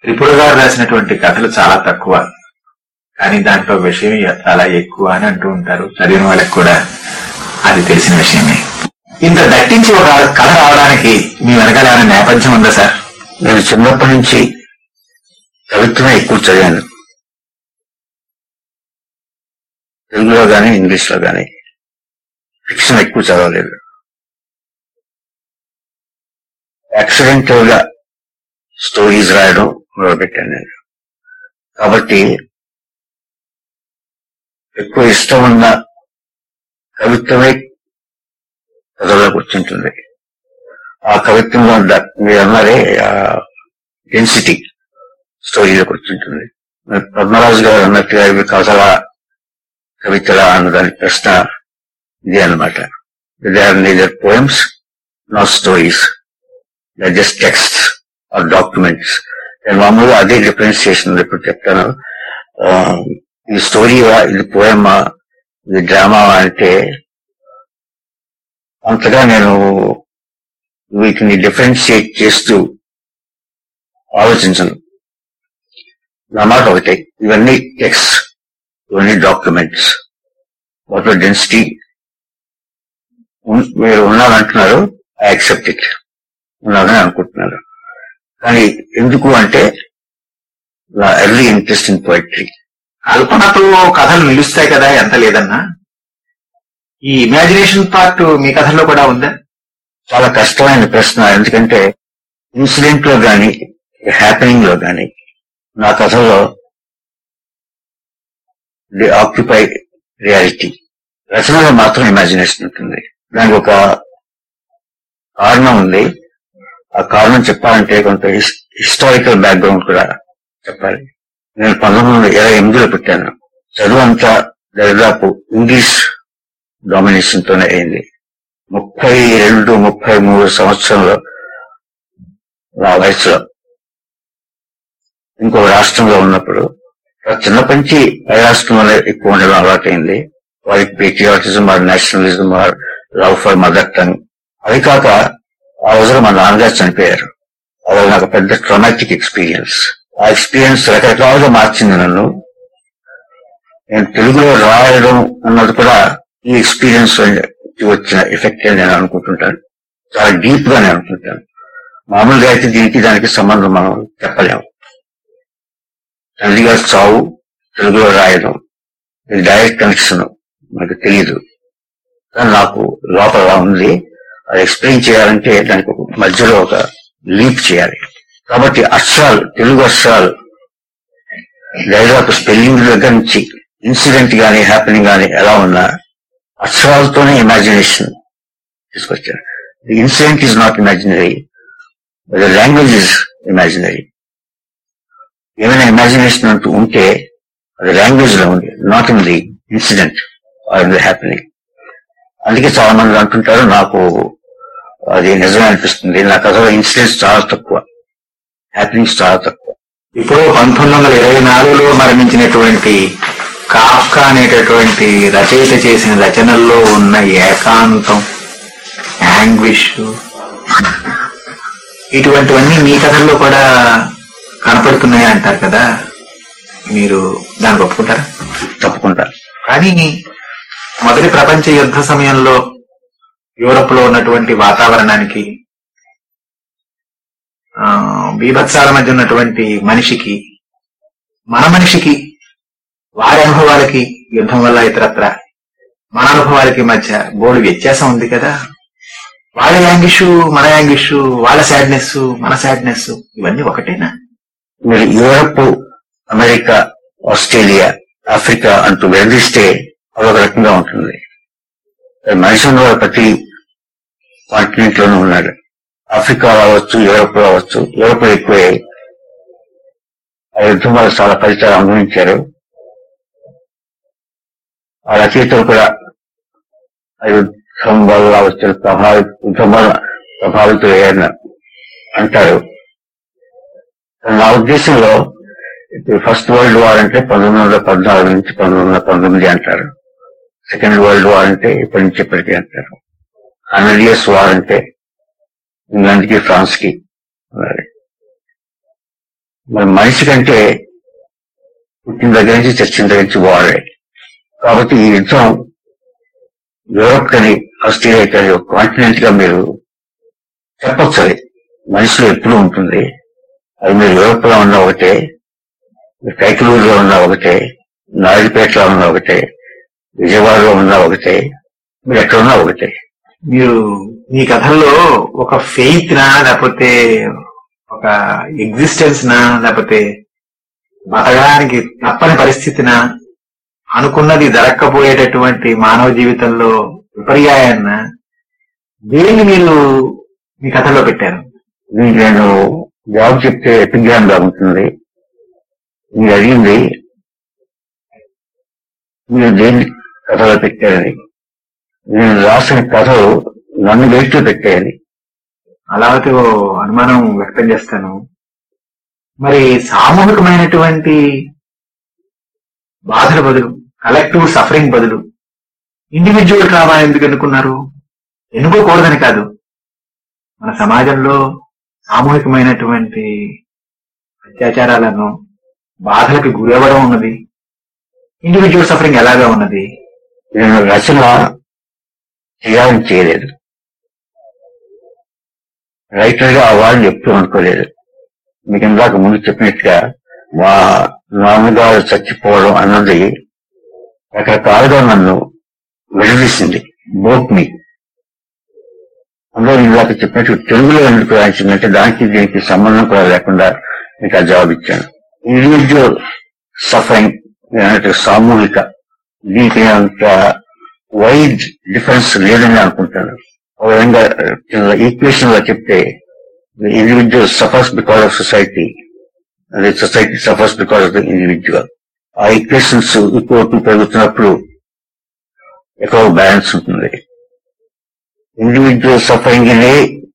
త్రిపుర గారు రాసినటువంటి కథలు చాలా తక్కువ కానీ దాంట్లో విషయం చాలా ఎక్కువ అని అంటూ ఉంటారు చదివిన వాళ్ళకి కూడా అది తెలిసిన విషయమే ఇంత దట్టించి ఒక కథ రావడానికి మీ వెనకాల ఏమైనా నేపథ్యం ఉందా సార్ నేను చిన్నప్పటి నుంచి కవిత్వమే ఎక్కువ చదివాను తెలుగులో గాని ఇంగ్లీష్ లో గాని ఫిక్షన్ ఎక్కువ చదవలేదు యాక్సిడెంటల్ గా స్టోరీస్ రాయడం మొదలుపెట్టాను నేను కాబట్టి ఎక్కువ ఇష్టం ఉన్న కవిత్వమే కథలో కూర్చుంటుంది ఆ కవిత్వంలో ద- మీరు అన్నారే డెన్సిటీ స్టోరీలో కూర్చుంటుంది మరి పద్మరాజు గారు అన్నట్టుగా ఇవి కథల కవితల అన్న దాని ప్రశ్న ఇదే అనమాట they are neither poems not stories they just text are documents నేను మామూలుగా అదే డిఫరెన్సియేషన్ ఇప్పుడు చెప్తాను ఆ, ఇది స్టోరీవా ఇది పోయమా ఇది డ్రామా అంటే అంతగా నేను వీటిని డిఫరెన్షియేట్ చేస్తూ ఆలోచించను నా మాట ఒకటే ఇవన్నీ టెక్స్ట్ ఇవన్నీ డాక్యుమెంట్స్ వాట్ డెన్సిటీ మీరు ఉన్నారంటున్నారు ఐ యాక్సెప్ట్ ఇట్ ఉన్నారని అనుకుంటున్నారు కానీ ఎందుకు అంటే నా ఎర్లీ ఇంట్రెస్ట్ ఇన్ పోయిటరీ కల్పనతో కథలు నిలుస్తాయి కదా ఎంత లేదన్నా ఈ ఇమాజినేషన్ పార్ట్ మీ కథల్లో కూడా ఉందా చాలా కష్టమైన ప్రశ్న ఎందుకంటే ఇన్సిడెంట్ లో గాని హ్యాపెనింగ్ లో గాని నా కథలో ది ఆక్యుపై రియాలిటీ రచనలో మాత్రం ఇమాజినేషన్ ఉంటుంది దానికి ఒక కారణం ఉంది ఆ కారణం చెప్పాలంటే కొంత హిస్టారికల్ బ్యాక్గ్రౌండ్ కూడా చెప్పాలి నేను పంతొమ్మిది వందల ఇరవై ఎనిమిదిలో పుట్టాను చదువు అంతా దాదాపు ఇంగ్లీష్ డామినేషన్ తోనే అయింది ముప్పై రెండు ముప్పై మూడు సంవత్సరంలో నా వయసులో ఇంకో రాష్ట్రంలో ఉన్నప్పుడు చిన్నప్పటి నుంచి పై రాష్ట్రంలోనే ఎక్కువ ఉండడం అలవాటైంది వారికి patriotism or nationalism or love for mother tongue అది కాక ఆ రోజులో మా నాన్నగారు చనిపోయారు అది నాకు పెద్ద ట్రమాటిక్ ఎక్స్పీరియన్స్ ఆ ఎక్స్పీరియన్స్ రకరకాలుగా మార్చింది నన్ను నేను తెలుగులో రాయడం అన్నది కూడా ఈ ఎక్స్పీరియన్స్ వచ్చిన ఎఫెక్ట్ అని నేను అనుకుంటుంటాను చాలా డీప్ గా నేను అనుకుంటాను మామూలుగా అయితే దీనికి దానికి సంబంధం మనం చెప్పలేము తల్లిగా చావు తెలుగులో రాయడం ఇది డైరెక్ట్ కనెక్షన్ మనకు తెలియదు కానీ నాకు లోపల ఉంది అది ఎక్స్ప్లెయిన్ చేయాలంటే దానికి ఒక మధ్యలో ఒక లీప్ చేయాలి కాబట్టి అక్షరాలు తెలుగు అక్షరాలు దాదాపు స్పెల్లింగ్ దగ్గర నుంచి ఇన్సిడెంట్ గానీ హ్యాపెనింగ్ గానీ ఎలా ఉన్నా అక్షరాలతోనే ఇమాజినేషన్ తీసుకొచ్చారు the incident is not imaginary the language is imaginary ఏమైనా ఇమాజినేషన్ అంటూ ఉంటే అది లాంగ్వేజ్ లో ఉంది not in the incident or in the happening అందుకే చాలా మంది అంటుంటారు నాకు అది నిజమే అనిపిస్తుంది నా కథలో ఇన్సిడెంట్స్ చాలా తక్కువ హ్యాపెనింగ్స్ చాలా తక్కువ ఇప్పుడు పంతొమ్మిది వందల ఇరవై నాలుగులో మరణించినటువంటి కాఫ్కా అనేటటువంటి రచయిత చేసిన రచనల్లో ఉన్న ఏకాంతం యాంగ్విష్ ఇటువంటివన్నీ మీ కథల్లో కూడా కనపడుతున్నాయి అంటారు కదా మీరు దానికి ఒప్పుకుంటారా తప్పకుండా కానీ మొదటి ప్రపంచ యుద్ధ సమయంలో యూరప్ లో ఉన్నటువంటి వాతావరణానికి ఆ, బీభత్సాల మధ్య ఉన్నటువంటి మనిషికి మన మనిషికి వారి అనుభవాలకి యుద్ధం వల్ల ఇతరత్ర మన అనుభవాలకి మధ్య బోడు వ్యత్యాసం ఉంది కదా వాళ్ళ యాంగిష్ మన యాంగిష్ వాళ్ళ సాడ్నెస్ మన సాడ్నెస్ ఇవన్నీ ఒకటేనా మీరు యూరప్ అమెరికా ఆస్ట్రేలియా ఆఫ్రికా అంటూ విడదీస్తే అదొక రకంగా ఉంటుంది మనిషి ఉన్న ప్రతి కాంటినెంట్ లోనూ ఉన్నాడు ఆఫ్రికా రావచ్చు యూరప్ రావచ్చు యూరప్ ఎక్కువే ఆ యుద్ధం వల్ల చాలా ఫలితాలు అనుభవించారు ఆ రచయితలు కూడా ఆ యుద్ధం వల్ల వచ్చిన ప్రభావిత యుద్ధం వల్ల ప్రభావితులయ్యారని అంటారు నా ఉద్దేశంలో ఇప్పుడు ఫస్ట్ వరల్డ్ వార్ అంటే పంతొమ్మిది వందల పద్నాలుగు నుంచి పంతొమ్మిది వందల పంతొమ్మిది అంటారు సెకండ్ వరల్డ్ వార్ అంటే ఇప్పటి నుంచి ఇప్పటికీ అంటారు హండ్రెడ్ ఇయర్స్ వార్ అంటే ఇంగ్లాండ్ కి ఫ్రాన్స్ కి మరి మరి మనిషి కంటే పుట్టిన దగ్గర నుంచి చచ్చిన దగ్గర నుంచి వాడే కాబట్టి ఈ యుద్ధం యూరోప్ కని ఆస్ట్రేలియా కానీ ఒక కాంటినెంట్ గా మీరు చెప్పొచ్చు అది మనిషిలో ఎప్పుడూ ఉంటుంది అది మీరు యూరోప్ లో ఉన్న ఒకటే మీరు కైకలూరులో ఉన్న ఒకటే నాయుడుపేటలో ఉన్న ఒకటే విజయవాడలో ఉన్న ఒకటే మీరు ఎక్కడ ఉన్నా ఒకటే మీరు మీ కథల్లో ఒక ఫెయిత్ నా లేకపోతే ఒక ఎగ్జిస్టెన్స్ నా లేకపోతే బతకడానికి తప్పని పరిస్థితిన అనుకున్నది జరగకపోయేటటువంటి మానవ జీవితంలో విపర్యాయన్న దేన్ని మీరు మీ కథలో పెట్టారు దీనికి నేను జాబ్ చెప్తే ఎపిగ్రామ్ గా ఉంటుంది మీరు అడిగింది మీరు దేన్ని కథలో పెట్టారని నేను రాసిన కథలు నన్ను వెయిట్లో పెట్టాయని అలా అయితే ఓ అనుమానం వ్యక్తం చేస్తాను మరి సామూహికమైనటువంటి బాధల బదులు కలెక్టివ్ సఫరింగ్ బదులు ఇండివిజువల్ ట్రామా ఎందుకు ఎన్నుకున్నారు ఎన్నుకోకూడదని కాదు మన సమాజంలో సామూహికమైనటువంటి అత్యాచారాలను బాధలకు గురవ్వడం ఉన్నది ఇండివిజువల్ సఫరింగ్ ఎలాగా ఉన్నది నేను రచన చేయాలని చేయలేదు రైటర్ గా అవ్వాలని ఎప్పుడు అనుకోలేదు మీకు ఇందాక ముందు చెప్పినట్టుగా మా నాన్నగారు చచ్చిపోవడం అన్నది రకరకాలుగా నన్ను విడదీసింది బోక్ మీ అందులో ఇందాక చెప్పినట్టు తెలుగులో ఎందుకు రాయించిందంటే దానికి దీనికి సంబంధం కూడా లేకుండా మీకు ఆ జవాబు ఇచ్చాను ఇండివిజువల్ సఫరింగ్ అంటే సామూహిక దీనికి అంత వైడ్ డిఫరెన్స్ లేదని అనుకుంటాను ఒక విధంగా ఈక్వేషన్ లో చెప్తే individual suffers because of society అదే society suffers because of the individual ఆ ఈక్వేషన్స్ ఎక్కువ పెరుగుతున్నప్పుడు ఎక్కువ బ్యాలెన్స్ ఉంటుంది ఇండివిజువల్ సఫరింగ్ ని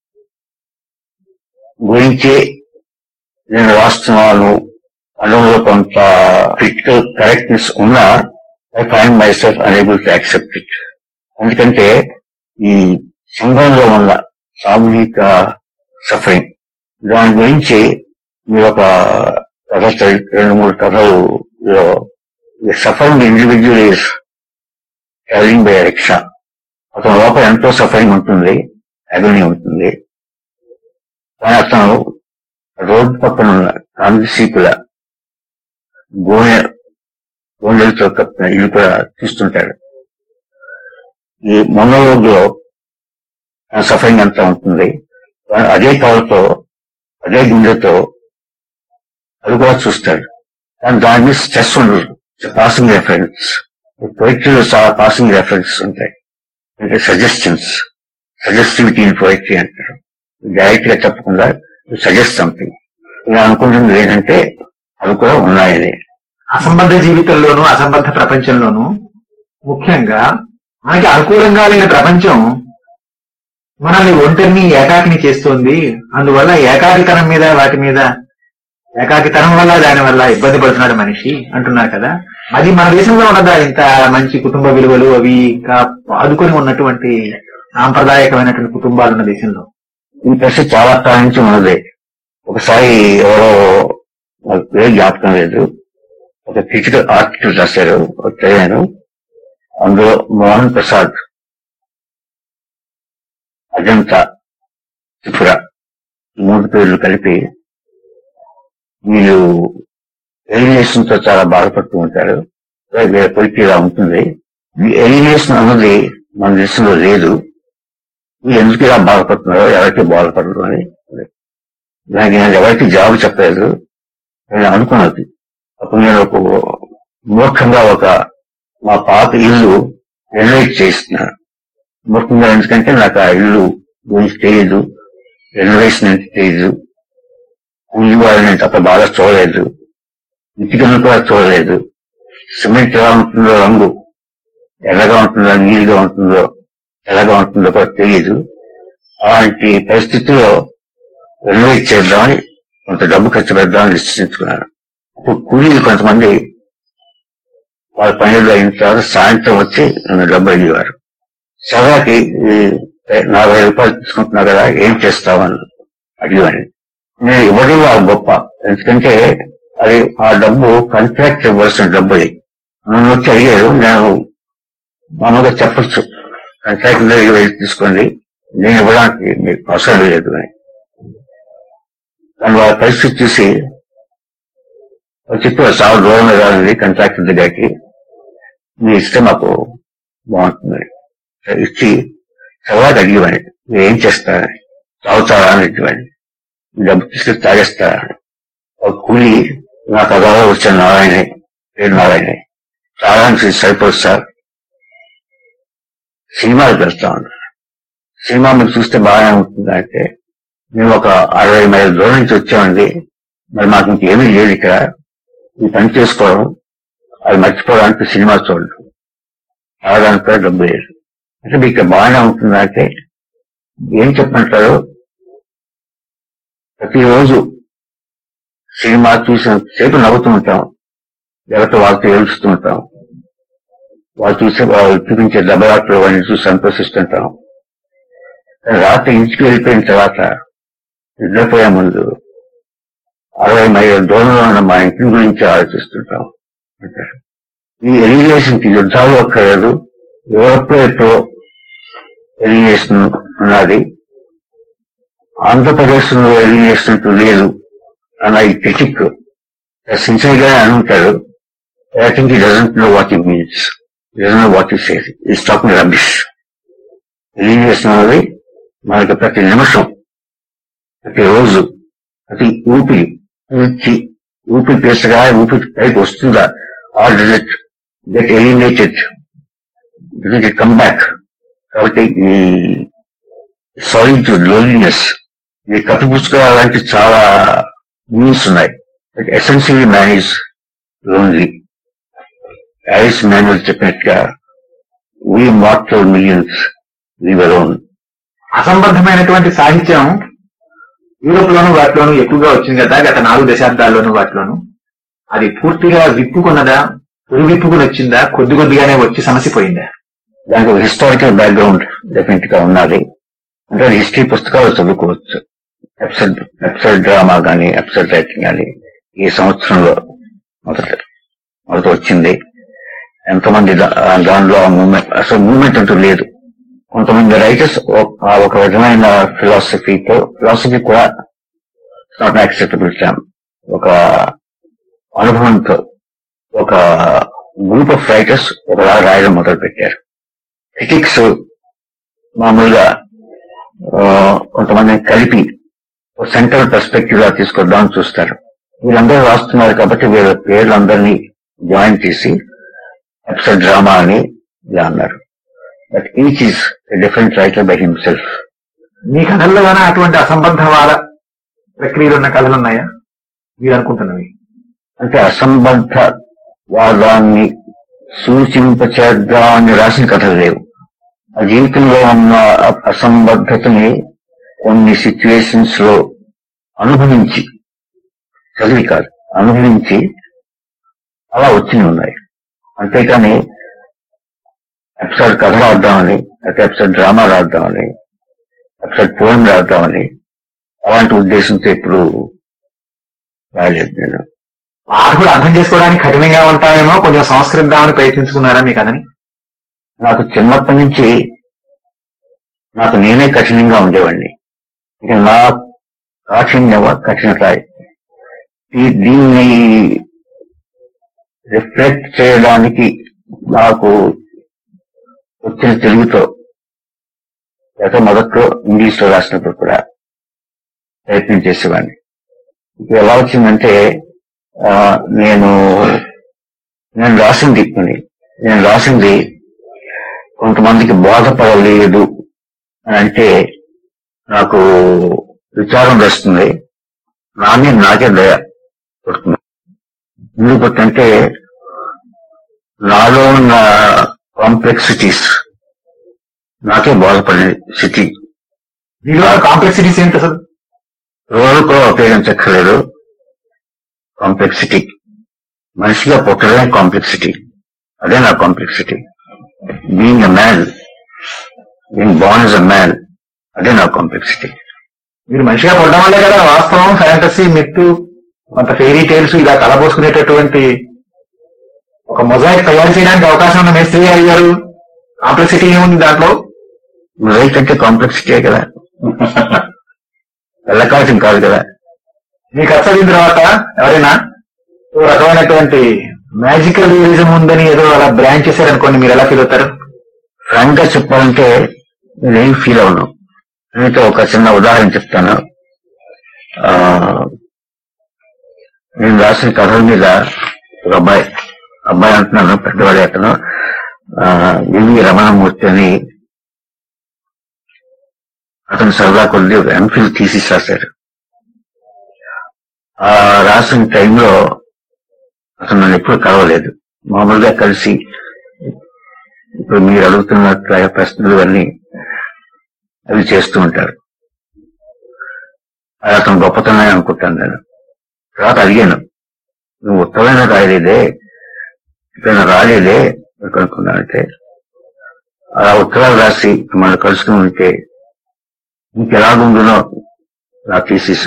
గురించి నేను రాస్తున్నాను అందులో కొంత క్రిటికల్ కరెక్ట్నెస్ ఉన్నా I find myself unable to accept it ఎందుకంటే ఈ సంఘంలో ఉన్న సామూహిక సఫరింగ్ దాని గురించి మీరు ఒక కథ చదివి- రెండు మూడు కథలు suffering individual is travelling by rickshaw అతని లోపల ఎంతో సఫరింగ్ ఉంటుంది అగ్ని ఉంటుంది కానీ అతను రోడ్డు పక్కన ఉన్న కాంగ్రెసీకుల గోనె గోండలతో కప్పిన ఇల్లు కూడా చూస్తుంటాడు ఈ మొన్నలో సఫరింగ్ అంతా ఉంటుంది కానీ అదే కళతో అదే గుండెతో అది కూడా చూస్తాడు కానీ దాని మీద స్ట్రెస్ ఉండదు పాసింగ్ రెఫరెన్స్ పొయిటరీలో చాలా పాసింగ్ రెఫరెన్స్ ఉంటాయి అంటే సజెషన్స్ సజెస్టివిటీ ఇన్ పొయిటరీ అంటారు డైరెక్ట్ గా చెప్పకుండా సజెస్ట్ సంథింగ్ ఇలా అనుకుంటుంది ఏంటంటే అవి కూడా ఉన్నాయని అసంబద్ధ జీవితంలోనూ అసంబద్ధ ప్రపంచంలోనూ ముఖ్యంగా మనకి అనుకూలంగా లేని ప్రపంచం మనల్ని ఒంటరిని ఏకాకిని చేస్తోంది అందువల్ల ఏకాకితనం మీద వాటి మీద ఏకాకితనం వల్ల దాని వల్ల ఇబ్బంది పడుతున్నాడు మనిషి అంటున్నారు కదా అది మన దేశంలో ఉన్నదా ఇంత మంచి కుటుంబ విలువలు అవి ఇంకా పాదుకొని ఉన్నటువంటి సాంప్రదాయకమైనటువంటి కుటుంబాలు ఉన్న దేశంలో ఈ ప్రశ్న చాలా కాలం నుంచి ఉన్నది ఒకసారి ఎవరో వాళ్ళ పేరు జ్ఞాపకం లేదు ఒక క్రిటికల్ ఆర్టికల్ రాశారు ఒక చదివాను అందులో మోహన్ ప్రసాద్ అజంతా త్రిపుర ఈ మూడు పేర్లు కలిపి వీళ్ళు ఎలిమినేషన్ తో చాలా బాధపడుతూ ఉంటారు వీళ్ళ పొలిటీ ఇలా ఉంటుంది ఈ ఎలిమినేషన్ అన్నది మన దేశంలో లేదు వీళ్ళు ఎందుకు ఇలా బాధపడుతున్నారో ఎవరికి బాధపడరు అని దానికి నేను ఎవరికి జవాబు చెప్పలేదు నేను అనుకున్నది అప్పుడు నేను ఒక మూర్ఖంగా ఒక మా పాత ఇల్లు రెనోవేట్ చేస్తున్నాను మూర్ఖంగా ఎందుకంటే నాకు ఆ ఇల్లు గురించి తెలియదు రెనోవేషన్ అంటే తెలియదు ఇల్లు వాళ్ళని నేను తప్ప బాగా చూడలేదు ఇటుకను కూడా చూడలేదు సిమెంట్ ఎలా ఉంటుందో రంగు ఎర్రగా ఉంటుందో నీళ్ళగా ఉంటుందో ఎలాగా ఉంటుందో కూడా తెలియదు అలాంటి పరిస్థితుల్లో రెనోవేట్ చేద్దామని కొంత డబ్బు ఖర్చు పెడదామని నిశ్చయించుకున్నాను అప్పుడు కూలీలు కొంతమంది వాళ్ళ పనులు అయిన తర్వాత సాయంత్రం వచ్చి నన్ను డబ్బు అడిగేవారు సదాకి ఈ నలభై రూపాయలు తీసుకుంటున్నా కదా ఏం చేస్తావని అడిగాను నేను ఇవ్వడం ఆ గొప్ప ఎందుకంటే అది ఆ డబ్బు కాంట్రాక్ట్ ఇవ్వాల్సిన డబ్బు అది నన్ను వచ్చి అడిగారు నేను మామూలుగా చెప్పచ్చు కాంట్రాక్ట్ వెళ్ళి తీసుకోండి నేను ఇవ్వడానికి మీకు అవసరం లేదు అని కానీ వాళ్ళ పరిస్థితి చూసి వాళ్ళు చెప్పారు చాలా దూరంగా కాదండి కాంట్రాక్ట్ దగ్గరికి మీ ఇస్తే మాకు బాగుంటుంది సరే, ఇచ్చి తర్వాత అడిగివ్వండి మీరు ఏం చేస్తారని తాగుతారా అని అడిగివ్వండి డబ్బు తీసుకుని తాగేస్తారా ఒక కూలి నా పదవిలో వచ్చిన నారాయణ పేరు నారాయణ తాగడానికి సరిపోదు సార్ సినిమాకి వెళ్తా ఉన్నారు సినిమా మీరు చూస్తే బాగానే ఉంటుంది అంటే మేము ఒక అరవై మైళ్ళ దూరం నుంచి వచ్చామండి మరి మాకు ఇంకేమీ లేదు ఇక్కడ ఈ పని చేసుకోవడం అది మర్చిపోవడానికి సినిమా చూడడం తాగడానికి కూడా డబ్బు లేదు అంటే మీకు ఇక్కడ బాగానే ఉంటుందంటే ఏం చెప్పంటారు ప్రతిరోజు సినిమా చూసిన సేపు నవ్వుతూ ఉంటాం లేకపోతే వాళ్ళతో ఏడుస్తూ ఉంటాం వాళ్ళు చూసే వాళ్ళు చూపించే దెబ్బలాట్లు అవన్నీ చూసి సంతోషిస్తుంటాం కానీ రాత్రి ఇంటికి వెళ్ళిపోయిన తర్వాత నిద్రపోయే ముందు అరవై మైళ్ళ దూరంలో ఉన్న మా ఇంటి గురించి ఆలోచిస్తుంటాం అంటారు. ఈ ఎలిగేషన్ కి యుద్ధాలు అక్కర్లేదు యూరోప్ లో ఎప్పుడో ఎలిగేషన్ ఉన్నది ఆంధ్రప్రదేశ్ లో ఎలిగేషన్ లేదు అన్న ఈ క్రిటిక్ సిన్సియర్ గా అని ఉంటాడు I think he doesn't know what it means doesn't know what it says is talking rubbish allegation అనేది మనకి ప్రతి నిమిషం ప్రతి రోజు ప్రతి ఊపిరి నుంచి ఊపిరి పీసగా ఊపిరి పైకి వస్తుందా or does it get eliminated does it come back కాబట్టి ఈ సాలిట్యూడ్ లోన్లీనెస్ ఇది కప్పిపుచ్చుకోవాలంటే చాలా మీన్స్ ఉన్నాయి ఎసెన్షియలీ మ్యాన్ ఈజ్ లోన్లీ యారిస్ మాన్యువల్ చెప్పినట్టుగా we mortal millions live alone అసంబద్ధమైనటువంటి సాహిత్యం యూరోప్ లోను వాటిలోను ఎక్కువగా వచ్చింది కదా గత నాలుగు దశాబ్దాల్లోనూ వాటిలోను అది పూర్తిగా విప్పుకున్నదా పురి విప్పుకుని వచ్చిందా కొద్ది కొద్దిగానే వచ్చి సమసిపోయిందా దానికి ఒక హిస్టారికల్ బ్యాక్గ్రౌండ్ డెఫినెట్ గా ఉన్నది అంటే హిస్టరీ పుస్తకాలు చదువుకోవచ్చు ఎపిసోడ్ ఎపిసోడ్ డ్రామా కానీ ఎపిసోడ్ రైటింగ్ కానీ ఈ సంవత్సరంలో మొదట మొదట వచ్చింది ఎంతమంది దా- దానిలో మూమెంట్ అసలు మూమెంట్ అంటూ లేదు కొంతమంది రైటర్స్ ఒక విధమైన ఫిలాసఫీతో ఫిలాసఫీ కూడా నాట్ యాక్సెప్టబుల్ టర్మ్ ఒక అనుభవంతో ఒక గ్రూప్ ఆఫ్ రైటర్స్ ఒకలా రాయడం మొదలు పెట్టారు క్రిటిక్స్ మామూలుగా ఆ, కొంతమందిని కలిపి సెంట్రల్ పర్స్పెక్టివ్ గా తీసుకొద్దామని చూస్తారు వీళ్ళందరూ రాస్తున్నారు కాబట్టి వీళ్ళ పేర్లందరినీ జాయిన్ చేసి ఎపిసోడ్ డ్రామా అని ఇలా అన్నారు but each is different writer by himself మీ కథల్లో గానా అటువంటి అసంబద్ధవాద ప్రక్రియలు ఉన్న కథలు ఉన్నాయా మీరు అనుకుంటున్నవి అంటే అసంబద్ధ వాదాన్ని సూచింపచేద్దామని రాసిన కథలు లేవు ఆ జీవితంలో ఉన్న అ- అసంబద్ధతని కొన్ని సిచ్యువేషన్స్ లో అనుభవించి చదివి కాదు అనుభవించి అలా వచ్చినవి ఉన్నాయి అంతేకాని ఎపిసోడ్ కథ రాద్దామని లేకపోతే ఎపిసోడ్ డ్రామా రాద్దామని ఎపిసోడ్ పోయం రాద్దామని అలాంటి ఉద్దేశంతో ఎప్పుడు రాయలేదు నేను పాఠకుడు అర్థం చేసుకోవడానికి కఠినంగా ఉంటామేమో కొంచెం సంస్కరిద్దామని ప్రయత్నించుకున్నారా మీ కథని నాకు చిన్నప్పటి నుంచి నాకు నేనే కఠినంగా ఉండేవాడిని ఇక నా కాఠిన్య కఠినత ఈ- దీన్ని రిఫ్లెక్ట్ చేయడానికి నాకు వచ్చిన తెలుగుతో లేక మొదట్లో ఇంగ్లీష్ లో రాసినప్పుడు కూడా ప్రయత్నం చేసేవాడిని ఇప్పుడు ఎలా వచ్చిందంటే ఆ, నేను నేను రాసింది కొన్ని నేను రాసింది కొంతమందికి బోధపడలేదు అని అంటే నాకు విచారం వస్తుంది నా మీద నాకే దయ పుడుతుంది ఎందుకంటే నాలో ఉన్న కాంప్లెక్సిటీస్ నాకే బోధపడే స్థితి మీలో కాంప్లెక్సిటీస్ ఏంటి అసలు రోజు కూడా ఉపయోగించక్కర్లేదు కాంప్లెక్సిటీ మనిషిగా పుట్టడమే కాంప్లెక్సిటీ అదే నా complexity being a man being born is a man అదే నా కాంప్లెక్సిటీ మీరు మనిషిగా పుట్టడం వల్లే కదా వాస్తవం ఫ్యాంటసీ మిత్ కొంత ఫెయిరీ టైల్స్ ఇలా కలబోసుకునేటటువంటి ఒక మొజాయిక్ తయారు చేయడానికి అవకాశం ఉన్న మేస్త్రి అయ్యారు కాంప్లెక్సిటీ ఏముంది దాంట్లో రైట్ అంటే కాంప్లెక్సిటీ కదా వెళ్ళకాటం కాదు కదా మీకు చదివిన తర్వాత ఎవరైనా ఓ రకమైనటువంటి మ్యాజికల్ రియలిజం ఉందని ఏదో అలా బ్రాంచ్ చేశారనుకోండి మీరు ఎలా ఫీల్ అవుతారు ఫ్రాంక్ గా చెప్పాలంటే నేనేం ఫీల్ అవును నేనైతే ఒక చిన్న ఉదాహరణ చెప్తాను ఆ, నేను రాసిన కథల మీద ఒక అబ్బాయి అబ్బాయి అంటున్నాను పెద్దవాడి అతను ఆ, వివి రమణమూర్తి అని అతను సరదా కొద్ది ఒక ఎంఫిల్ థీసిస్ రాశాడు ఆ రాసిన టైంలో అతను నన్ను ఎప్పుడు కలవలేదు మామూలుగా కలిసి ఇప్పుడు మీరు అడుగుతున్న ప్రశ్నలు అన్నీ అవి చేస్తూ ఉంటారు అది అతను గొప్పతనమే అనుకుంటాను నేను తర్వాత అడిగాను నువ్వు ఉత్తమైన రాయలేదే ఎప్పుడైనా రాలేదే అనుకున్నానంటే ఆ ఉత్తరాలు రాసి మనం కలుసుకుని ఉంటే ఇంకెలాగుండునో నా థీసిస్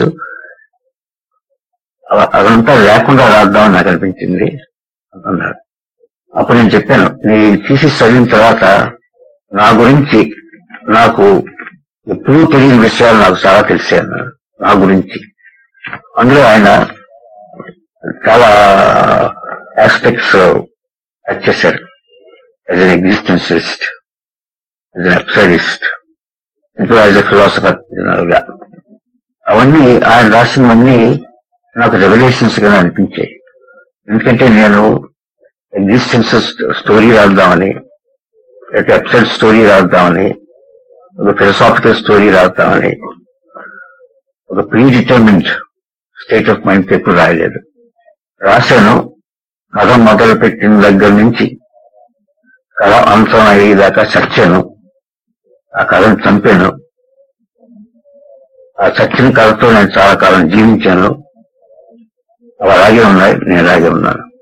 అలా- అదంతా లేకుండా రాద్దామని నాకు అనిపించింది అన్నాడు అప్పుడు నేను చెప్పాను నీ థీసిస్ చదివిన తర్వాత నా గురించి నాకు ఎప్పుడూ తెలియని విషయాలు నాకు చాలా తెలిసే అన్నాడు నా గురించి అందులో ఆయన చాలా ఆస్పెక్ట్స్ యాడ్ చేశారు as an existentialist as an absurdist ఇంకా యాజ్ అ ఫిలాసఫర్ అవన్నీ ఆయన రాసినవన్నీ నాకు రెవల్యూషన్స్ గా అనిపించాయి ఎందుకంటే నేను ఎగ్జిస్టెన్స్ స్టోరీ రాద్దామని లేకపోతే అబ్సైడ్ స్టోరీ రాద్దామని ఒక ఫిలసాఫికల్ స్టోరీ రాద్దామని ఒక predetermined state of mind ఎప్పుడు రాయలేదు రాశాను కథ మొదలు పెట్టిన దగ్గర నుంచి కథ అంతం అయ్యేదాకా చచ్చాను ఆ కథను చంపాను ఆ చచ్చిన కథతో నేను చాలా కాలం జీవించాను అవి అలాగే ఉన్నాయి నేను అలాగే ఉన్నాను